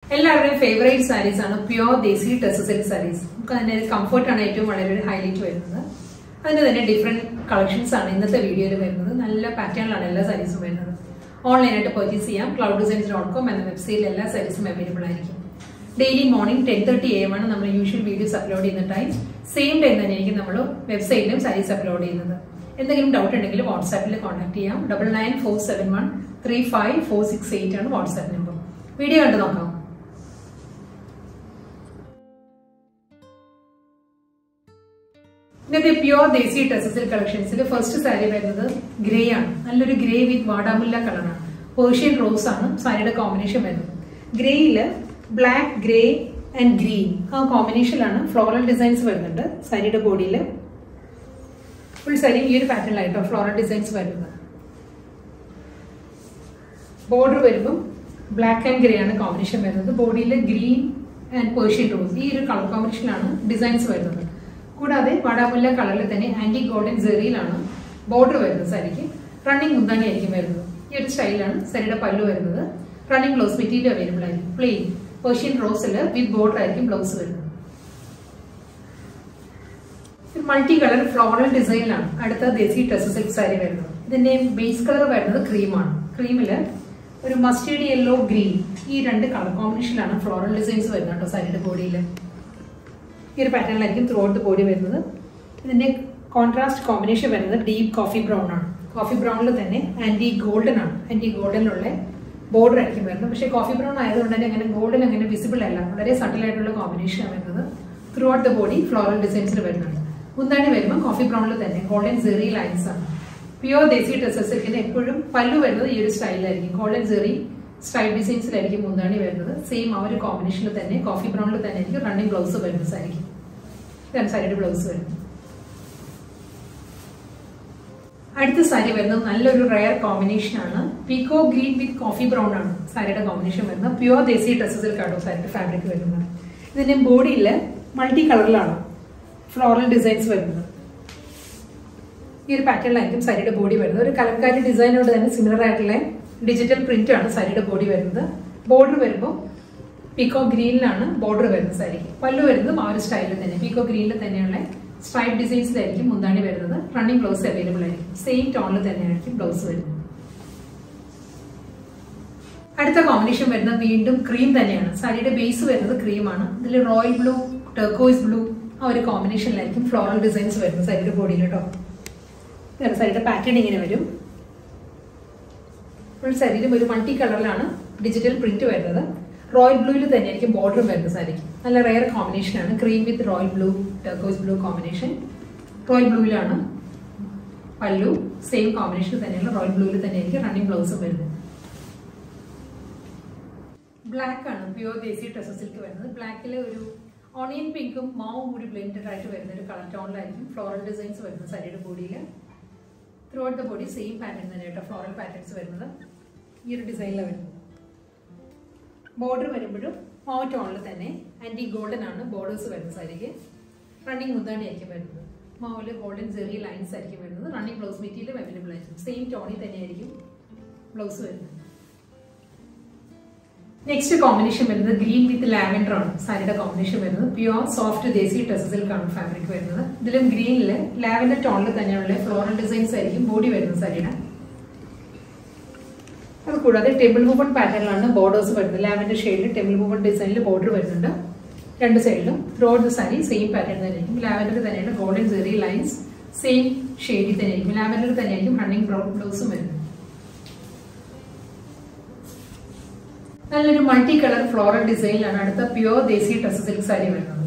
എല്ലാവരുടെയും favourite saris ആണ് pure desi ടെസ് സിൽക്ക് സാരീസ് നമുക്ക് അതിന്റെ കംഫർട്ടാണ് ഏറ്റവും വളരെ ഹൈലൈറ്റ് വരുന്നത് അതിന്റെ തന്നെ ഡിഫറെന്റ് കളക്ഷൻസ് ആണ് ഇന്നത്തെ വീഡിയോയിൽ വരുന്നത് നല്ല പാറ്റേണിലാണ് എല്ലാ സാരീസും വരുന്നത് ഓൺലൈനായിട്ട് പർച്ചേസ് ചെയ്യാം ക്ലൗഡ് ഡിസൈൻസ് ഡോട്ട് കോം എന്ന വെബ്സൈറ്റിൽ എല്ലാ സാരീസും അവൈലബിൾ ആയിരിക്കും daily morning ten thirty A M ആണ് നമ്മൾ യൂഷ്വൽ വീഡിയോസ് അപ്ലോഡ് ചെയ്യുന്ന ടൈം സെയിം ടൈം തന്നെ ആയിരിക്കും നമ്മൾ വെബ്സൈറ്റിലും സാരീസ് അപ്ലോഡ് ചെയ്യുന്നത് എന്തെങ്കിലും ഡൗട്ട് ഉണ്ടെങ്കിൽ വാട്സാപ്പിൽ കോൺടാക്ട് ചെയ്യാം double nine four seven one three five four six eight ആണ് വാട്സാപ്പ് നമ്പർ വീഡിയോ കണ്ടു നോക്കാം ഇന്നത്തെ പ്യുവർ ദേശീയ ടെസസിൽ കളക്ഷൻസിൽ ഫസ്റ്റ് സാരി വരുന്നത് ഗ്രേ ആണ് നല്ലൊരു ഗ്രേ വിത്ത് വാടാമുല്ല കളറാണ് പേർഷ്യൻ റോസ് ആണ് സാരിയുടെ കോമ്പിനേഷൻ വരുന്നത് ഗ്രേയില് ബ്ലാക്ക് ഗ്രേ ആൻഡ് ഗ്രീൻ ആ കോമ്പിനേഷനിലാണ് ഫ്ലോറൽ ഡിസൈൻസ് വരുന്നുണ്ട് സാരിയുടെ ബോഡിയിൽ ഫുൾ സാരി ഈ ഒരു പാറ്റേണിലായിട്ടോ ഫ്ലോറൽ ഡിസൈൻസ് വരുന്നത് ബോർഡർ വരുമ്പം ബ്ലാക്ക് ആൻഡ് ഗ്രേ ആണ് കോമ്പിനേഷൻ വരുന്നത് ബോഡിയിൽ ഗ്രീൻ ആൻഡ് പേർഷ്യൻ റോസ് ഈ ഒരു കളർ കോമ്പിനേഷനിലാണ് ഡിസൈൻസ് വരുന്നത് കൂടാതെ വടാമുല്ല കളറിൽ തന്നെ ആന്റി ഗോൾഡൻ ജെറിയിലാണ് ബോർഡർ വരുന്നത് സാരിക്ക് റണ്ണിങ് മുന്താണി ആയിരിക്കും വരുന്നത് ഈ ഒരു സ്റ്റൈലാണ് സാരിയുടെ പല്ലു വരുന്നത് റണ്ണിങ് ബ്ലൗസ് മെറ്റീരിയൽ അവൈലബിൾ ആയിരിക്കും പ്ലെയിൻ പേർഷ്യൻ റോസിൽ വിത്ത് ബോർഡർ ആയിരിക്കും ബ്ലൗസ് വരുന്നത് മൾട്ടി കളർ ഫ്ലോറൽ ഡിസൈനിലാണ് അടുത്ത ദേശി ടെസ് സിൽക്ക് സാരി വരുന്നത് ഇതിന്റെ ബേസ് കളർ വരുന്നത് ക്രീമാണ് ക്രീമില് ഒരു മസ്റ്റേഡ് യെല്ലോ ഗ്രീൻ ഈ രണ്ട് കളർ കോമ്പിനേഷനിലാണ് ഫ്ലോറൽ ഡിസൈൻസ് വരുന്നത് കേട്ടോ സാരിയുടെ ബോഡിയിൽ ഈ ഒരു പാറ്റേണിലായിരിക്കും ത്രൂ ഔട്ട് ദ ബോഡി വരുന്നത് ഇതിന്റെ കോൺട്രാസ്റ്റ് കോമ്പിനേഷൻ വരുന്നത് ഡീപ്പ് കോഫി ബ്രൗൺ ആണ് കോഫി ബ്രൗണിൽ തന്നെ ആന്റി ഗോൾഡൻ ആണ് ആന്റി ഗോൾഡനിലുള്ള ബോർഡർ ആയിരിക്കും വരുന്നത് പക്ഷേ കോഫി ബ്രൗൺ ആയതുകൊണ്ട് തന്നെ അങ്ങനെ ഗോൾഡൻ അങ്ങനെ വിസിബിൾ അല്ല വളരെ സട്ടിൽ ആയിട്ടുള്ള കോമ്പിനേഷൻ ആണ് വരുന്നത് throughout the body floral ഡിസൈൻസിൽ വരുന്നുണ്ട് മുന്താണി വരുമ്പോൾ കോഫി ബ്രൗണിൽ തന്നെ ഗോൾഡൻ ജെറി ലൈൻസ് ആണ് പ്യുവർ ദേശി ഡ്രസ്സസിന് എപ്പോഴും പല്ലു വരുന്നത് ഈ ഒരു സ്റ്റൈലിലായിരിക്കും ഗോൾഡൻ ജെറി സ്റ്റൈൽ ഡിസൈൻസിലായിരിക്കും മുന്താണി വരുന്നത് സെയിം ആ ഒരു കോമ്പിനേഷനിൽ തന്നെ കോഫി ബ്രൗണിൽ തന്നെ ആയിരിക്കും റണ്ണിങ് ബ്ലൗസ് വരുന്നത് സാരിക്ക് ഇതാണ് സാരിയുടെ ബ്ലൗസ് വരുന്നത് അടുത്ത സാരി വരുന്നത് നല്ലൊരു റയർ കോമ്പിനേഷൻ ആണ് peacock green with coffee brown ആണ് സാരിയുടെ കോമ്പിനേഷൻ വരുന്നത് പ്യുവർ ദേശി ഡ്രസ്സസിൽ കാട്ടോ സാരിയുടെ ഫാബ്രിക് വരുന്നത് ഇതിന്റെ ബോഡിയിൽ മൾട്ടി കളറിലാണ് ഫ്ലോറൽ ഡിസൈൻസ് വരുന്നത് ഈ ഒരു പാറ്റേണിലായിരിക്കും സാരിയുടെ ബോഡി വരുന്നത് ഒരു കലംകാരി ഡിസൈനോട് തന്നെ സിമിലർ ആയിട്ടുള്ള ഡിജിറ്റൽ പ്രിന്റ് ആണ് സാരിയുടെ ബോഡി വരുന്നത് ബോർഡർ വരുമ്പോൾ പീക്കോ ഗ്രീനിലാണ് ബോർഡർ വരുന്നത് സാരിക്ക് പല്ലു വരുന്നതും ആ ഒരു സ്റ്റൈലിൽ തന്നെ പീക്കോ ഗ്രീനിൽ തന്നെയുള്ള സ്ട്രൈപ്പ് ഡിസൈൻസിലായിരിക്കും മുന്താണി വരുന്നത് റണ്ണിങ് ബ്ലൗസ് അവൈലബിൾ ആയിരിക്കും സെയിം ടോണിൽ തന്നെയായിരിക്കും ബ്ലൗസ് വരുന്നത് അടുത്ത കോമ്പിനേഷൻ വരുന്നത് വീണ്ടും ക്രീം തന്നെയാണ് സാരിയുടെ ബേസ് വരുന്നത് ക്രീമാണ് ഇതിൽ റോയൽ ബ്ലൂ ടെർക്കോയ്സ് ബ്ലൂ ആ ഒരു കോമ്പിനേഷനിലായിരിക്കും ഫ്ലോറൽ ഡിസൈൻസ് വരുന്നത് സാരിയുടെ ബോഡിയിൽ കേട്ടോ സാരിയുടെ പാറ്റേൺ ഇങ്ങനെ വരും ഫുൾ സാരിയിലും ഒരു മൾട്ടി കളറിലാണ് ഡിജിറ്റൽ പ്രിന്റ് വരുന്നത് റോയൽ ബ്ലൂവിൽ തന്നെയായിരിക്കും ബോർഡറും വരുന്നത് സാരിക്ക് നല്ല റെയർ കോമ്പിനേഷൻ ആണ് cream with royal blue turquoise blue combination royal ബ്ലൂവിലാണ് പല്ലു സെയിം കോമ്പിനേഷൻ തന്നെയുള്ള റോയൽ ബ്ലൂവിൽ തന്നെയായിരിക്കും റണ്ണിങ് ബ്ലൗസും വരുന്നത് ബ്ലാക്ക് ആണ് പ്യുവർ ദേശി ഡ്രസ്സ് സിൽക്ക് വരുന്നത് ബ്ലാക്കിൽ ഒരു ഓണിയൻ പിങ്കും മാവും കൂടി ബ്ലെൻഡഡ് ആയിട്ട് വരുന്ന ഒരു കളർ ടോണിലായിരിക്കും ഫ്ലോറൽ ഡിസൈൻസ് വരുന്നത് സാരിയുടെ ബോഡിയിൽ throughout the body same pattern തന്നെ കേട്ടോ ഫ്ലോറൽ പാറ്റേൺസ് വരുന്നത് ഈ ഒരു ഡിസൈനിലാണ് വരുന്നത് ബോർഡർ വരുമ്പോഴും മാവ് ടോണിൽ തന്നെ ആൻറ്റി ഗോൾഡൻ ആണ് ബോർഡേഴ്സ് വരുന്നത് സാരിക്ക് റണ്ണിങ് മുന്താണി ആയിരിക്കും വരുന്നത് മാവില് ഗോൾഡൻ ജെറി ലൈൻസ് ആയിരിക്കും വരുന്നത് റണ്ണിങ് ബ്ലൗസ് മെറ്റീരിയലും അവൈലബിൾ ആയിരിക്കും സെയിം ടോണിൽ തന്നെയായിരിക്കും ബ്ലൗസ് വരുന്നത് നെക്സ്റ്റ് കോമ്പിനേഷൻ വരുന്നത് ഗ്രീൻ വിത്ത് ലാവൻഡർ ആണ് സാരിയുടെ കോമ്പിനേഷൻ വരുന്നത് പ്യുവർ സോഫ്റ്റ് ദേശി ടെസസിൽക്കാണ് ഫാബ്രിക് വരുന്നത് ഇതിലും ഗ്രീനിൽ ലാവൻഡർ ടോണിൽ തന്നെയുള്ള ഫ്ലോറൽ ഡിസൈൻസ് ആയിരിക്കും ബോഡി വരുന്നത് സാരിയുടെ അത് കൂടാതെ ടെമ്പിൾ മൂവൺ പാറ്റേണിലാണ് ബോർഡേഴ്സ് വരുന്നത് ലാവൻഡർ ഷെയ്ഡിൽ ടെമ്പിൾ മൂവൺ ഡിസൈനിൽ ബോർഡർ വരുന്നുണ്ട് രണ്ട് സൈഡിലും throughout the sari same pattern തന്നെയായിരിക്കും ലാവൻഡർ തന്നെയാണ് ഗോൾഡൻ ജെറി ലൈൻസ് സെയിം ഷെയ്ഡിൽ തന്നെയായിരിക്കും ലാവൻഡർ തന്നെയായിരിക്കും റണ്ണിങ് ബ്ലൗസും വരുന്നത് നല്ലൊരു മൾട്ടി കളർ ഫ്ലോറൽ ഡിസൈനിലാണ് അടുത്ത pure desi dress silk sari വരുന്നത്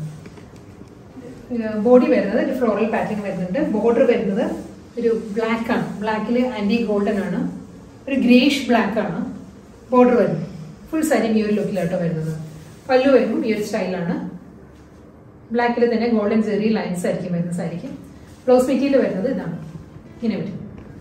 ബോഡി വരുന്നത് ഒരു ഫ്ലോറൽ പാറ്റേൺ വരുന്നുണ്ട് ബോർഡർ വരുന്നത് ഒരു ബ്ലാക്ക് ആണ് ബ്ലാക്കിൽ ആന്റി ഗോൾഡൻ ആണ് ഒരു ഗ്രേഷ് ബ്ലാക്ക് ആണ് ബോർഡർ വരുന്നത് ഫുൾ സാരി ഈ ഒരു ലുക്കിലാട്ടോ വരുന്നത് പല്ലു വരുമ്പോൾ ഈ ഒരു സ്റ്റൈലാണ് ബ്ലാക്കിൽ തന്നെ ഗോൾഡൻ ജെറി ലൈൻസ് ആയിരിക്കും വരുന്നത് സാരിക്ക് ബ്ലൗസ് മെറ്റീരിയൽ വരുന്നത് ഇതാണ് ഇങ്ങനെ വരും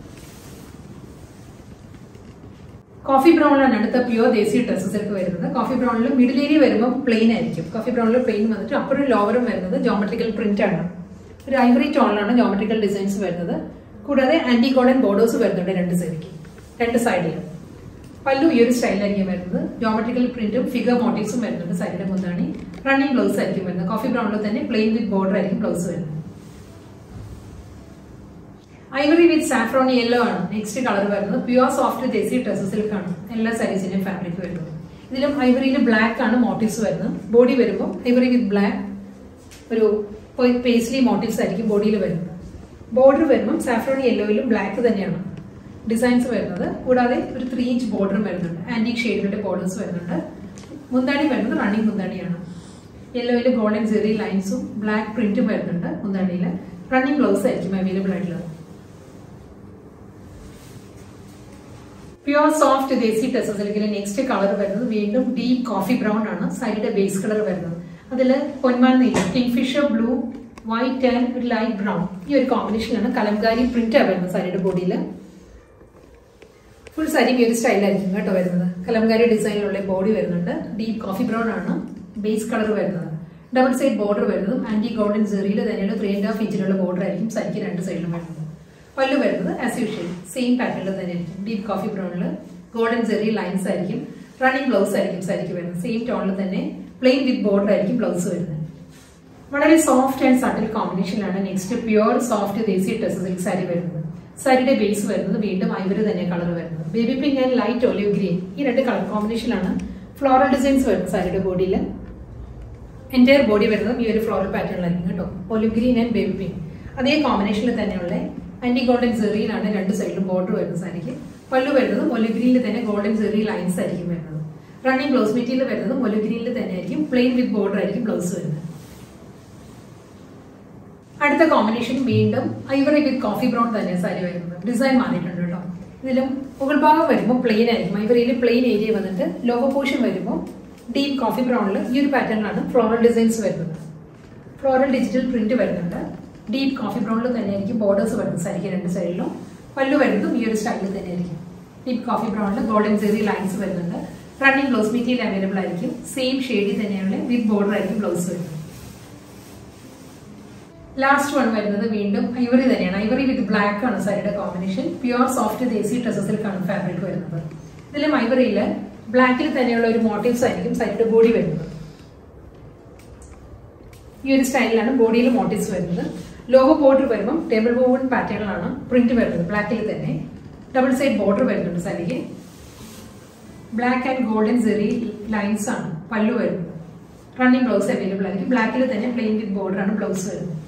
കോഫി ബ്രൗണിലാണ് അടുത്ത പ്യുവർ ദേശീയ ഡ്രസ്സസ് ഒക്കെ വരുന്നത് കോഫി ബ്രൗണിൽ മിഡിൽ ഏരിയ വരുമ്പോൾ പ്ലെയിൻ ആയിരിക്കും കോഫി ബ്രൗണിൽ പ്ലെയിൻ വന്നിട്ട് അപ്പോഴും ലോവറും വരുന്നത് ജോമെട്രിക്കൽ പ്രിന്റ് ആണ് ഒരു ഐവറി ടോണിലാണ് ജോമെട്രിക്കൽ ഡിസൈൻസ് വരുന്നത് കൂടാതെ ആന്റി ഗോൾഡൻ ബോർഡേഴ്സ് വരുന്നുണ്ട് രണ്ട് സൈഡിലേക്ക് രണ്ട് സൈഡിലും പല്ലു ഈ ഒരു സ്റ്റൈലായിരിക്കും വരുന്നത് ജോമെട്രിക്കൽ പ്രിന്റും ഫിഗർ മോട്ടീവ്സും വരുന്നുണ്ട് സൈഡിലെ മുന്താണി റണ്ണിങ് ബ്ലൗസ് ആയിരിക്കും വരുന്നത് കോഫി ബ്രൗണിൽ തന്നെ പ്ലെയിൻ വിത്ത് ബോർഡർ ആയിരിക്കും ബ്ലൗസ് വരുന്നത് ഐവറി വിത്ത് സാഫ്രോൺ യെല്ലോ ആണ് നെക്സ്റ്റ് കളർ വരുന്നത് പ്യുവർ സോഫ്റ്റ് ജെസി ഡ്രസ് സിൽക്ക് ആണ് എല്ലാ സൈസിന്റെയും ഫാബ്രിക് വരുന്നത് ഇതിലും ഐവറിയിൽ ബ്ലാക്ക് ആണ് മോട്ടീവ്സ് വരുന്നത് ബോഡി വരുമ്പോൾ ഐവറി വിത്ത് ബ്ലാക്ക് ഒരു പേസ്ലി മോട്ടീവ്സ് ആയിരിക്കും ബോഡിയിൽ വരുന്നത് ബോർഡർ വരുമ്പോൾ സാഫ്രോൺ യെല്ലോയിലും ബ്ലാക്ക് തന്നെയാണ് ഡിസൈൻസ് വരുന്നത് കൂടാതെ ഒരു ത്രീ ഇഞ്ച് ബോർഡറും വരുന്നുണ്ട് ആന്റിക് ഷെയ്ഡിന്റെ ബോർഡേഴ്സ് വരുന്നുണ്ട് മുന്താണി വരുന്നത് റണ്ണിങ് മുന്താണിയാണ് യെല്ലോയിൽ ഗോൾഡൻ സെറി ലൈൻസും ബ്ലാക്ക് പ്രിന്റും വരുന്നുണ്ട് മുന്താണിയിൽ റണ്ണിങ് ബ്ലൗസ് ആയിരിക്കും അവൈലബിൾ ആയിട്ടുള്ളത് പ്യുവർ സോഫ്റ്റ് ദേസി ടെസ സിൽക്കിലെ നെക്സ്റ്റ് കളർ വരുന്നത് വീണ്ടും ഡീപ് കോഫി ബ്രൗൺ ആണ് സൈഡിന്റെ ബേസ് കളർ വരുന്നത് അതിൽ പൊന്മാൻ നീല കിങ്ഫിഷർ ബ്ലൂ വൈറ്റ് ആൻഡ് ഒരു ലൈറ്റ് ബ്രൗൺ ഈ ഒരു കോമ്പിനേഷനാണ് കലംകാരി പ്രിന്റ് വരുന്നത് സാരിയുടെ ബോഡിയിൽ ഫുൾ സാരി ഈ ഒരു സ്റ്റൈലായിരിക്കും കേട്ടോ വരുന്നത് കലംകാരി ഡിസൈനിലുള്ള ബോഡി വരുന്നുണ്ട് ഡീപ് കോഫി ബ്രൗൺ ആണ് ബേസ് കളർ വരുന്നത് ഡബിൾ സൈഡ് ബോർഡർ വരുന്നതും ആന്റി ഗോൾഡൻ സെറിയിൽ തന്നെയുള്ള ത്രീ ആൻഡ് ഹാഫ് ഇഞ്ചിലുള്ള ബോർഡർ ആയിരിക്കും സാരിക്ക് രണ്ട് സൈഡിലും വരുന്നത് പല്ലു വരുന്നത് ആസ് യൂഷ്വൽ സെയിം പാറ്റേണിൽ തന്നെ ആയിരിക്കും ഡീപ് കോഫി ബ്രൗണിൽ ഗോൾഡൻ സെറി ലൈൻസ് ആയിരിക്കും റണ്ണിങ് ബ്ലൗസ് ആയിരിക്കും സാരിക്ക് വരുന്നത് സെയിം ടോണിൽ തന്നെ പ്ലെയിൻ വിത്ത് ബോർഡർ ആയിരിക്കും ബ്ലൗസ് വരുന്നത് വളരെ സോഫ്റ്റ് ആൻഡ് സട്ടിൽ കോമ്പിനേഷനിലാണ് നെക്സ്റ്റ് പ്യുവർ സോഫ്റ്റ് ദേശീയ ടെസ് സിൽക്ക് സാരി വരുന്നത് സാരിയുടെ ബേസ് വരുന്നത് വീണ്ടും ഐവര് തന്നെ കളർ വരുന്നത് baby pink and light olive green ഈ രണ്ട് കളർ കോമ്പിനേഷനിലാണ് ഫ്ലോറൽ ഡിസൈൻസ് വരുന്നത് സാരിയുടെ ബോഡിയിൽ എൻറ്റയർ ബോഡി വരുന്നത് ഈ ഒരു ഫ്ലോറൽ പാറ്റേണിലായിരിക്കും കേട്ടോ olive green and baby pink അതേ കോമ്പിനേഷനിൽ തന്നെയുള്ള ആന്റി ഗോൾഡൻ സെറിയിലാണ് രണ്ട് സൈഡിലും ബോർഡർ വരുന്നത് സാരിക്ക് പല്ലു വരുന്നത് ഒലിവ് ഗ്രീനിൽ തന്നെ ഗോൾഡൻ സെറി ലൈൻസ് ആയിരിക്കും വരുന്നത് റണ്ണിങ് ബ്ലൗസ് മെറ്റീരിയൽ വരുന്നത് ഒലിവ് ഗ്രീനിൽ തന്നെ ആയിരിക്കും പ്ലെയിൻ വിത്ത് ബോർഡർ ആയിരിക്കും ബ്ലൗസ് വരുന്നത് അടുത്ത കോമ്പിനേഷൻ വീണ്ടും ഐവറി വിത്ത് കോഫി ബ്രൗൺ തന്നെ സാരി വരുന്നത് ഡിസൈൻ മാറിയിട്ടുണ്ട് കേട്ടോ ഇതിലും മുകൾ ഭാഗം വരുമ്പോൾ പ്ലെയിൻ ആയിരിക്കും ഐവറിയിൽ പ്ലെയിൻ ഏരിയ വന്നിട്ട് ലോഗോ പോർഷൻ വരുമ്പോൾ ഡീപ് കോഫി ബ്രൗണിൽ ഈ ഒരു പാറ്റേണിലാണ് ഫ്ലോറൽ ഡിസൈൻസ് വരുന്നത് ഫ്ലോറൽ ഡിജിറ്റൽ പ്രിന്റ് വരുന്നുണ്ട് ഡീപ് കോഫി ബ്രൗണിൽ തന്നെ ആയിരിക്കും ബോർഡേഴ്സ് വരുന്നത് സാരിക്ക് രണ്ട് സൈഡിലും പല്ലു വരുന്നതും ഈ ഒരു സ്റ്റൈലിൽ തന്നെ ആയിരിക്കും ഡീപ് കോഫി ബ്രൗണിൽ ഗോൾഡൻ സെറി ലൈൻസ് വരുന്നുണ്ട് റണ്ണിങ് ബ്ലൗസ് മെറ്റീരിയൽ അവൈലബിൾ ആയിരിക്കും സെയിം ഷെയ്ഡിൽ തന്നെയാണ് വിത്ത് ബോർഡർ ആയിരിക്കും ബ്ലൗസ് വരുന്നത് ലാസ്റ്റ് വൺ വരുന്നത് വീണ്ടും ഐവറി തന്നെയാണ് ഐവറി വിത്ത് ബ്ലാക്ക് ആണ് സാരിയുടെ കോമ്പിനേഷൻ പ്യുവർ സോഫ്റ്റ് ദേസി ഡ്രസ്സസിൽക്കാണ് ഫാബ്രിക് വരുന്നത് ഇതിലും ഐവറിയിൽ ബ്ലാക്കിൽ തന്നെയുള്ള ഒരു മോട്ടീവ്സ് ആയിരിക്കും സാരിയുടെ ബോഡി വരുന്നത് ഈ ഒരു സ്റ്റൈലിലാണ് ബോഡിയിൽ മോട്ടീവ്സ് വരുന്നത് ലോഗോ ബോർഡർ വരുമ്പം ടേബിൾ ബോർഡ് പാറ്റേണിലാണ് പ്രിന്റ് വരുന്നത് ബ്ലാക്കിൽ തന്നെ ഡബിൾ സൈഡ് ബോർഡർ വരുന്നുണ്ട് സാരിക്ക് black and golden zari lines ആണ് പല്ലു വരുന്നത് റണ്ണിങ് ബ്ലൗസ് അവൈലബിൾ ആയിരിക്കും ബ്ലാക്കിൽ തന്നെ പ്ലെയിൻ വിത്ത് ബോർഡർ ആണ് ബ്ലൗസ് വരുന്നത്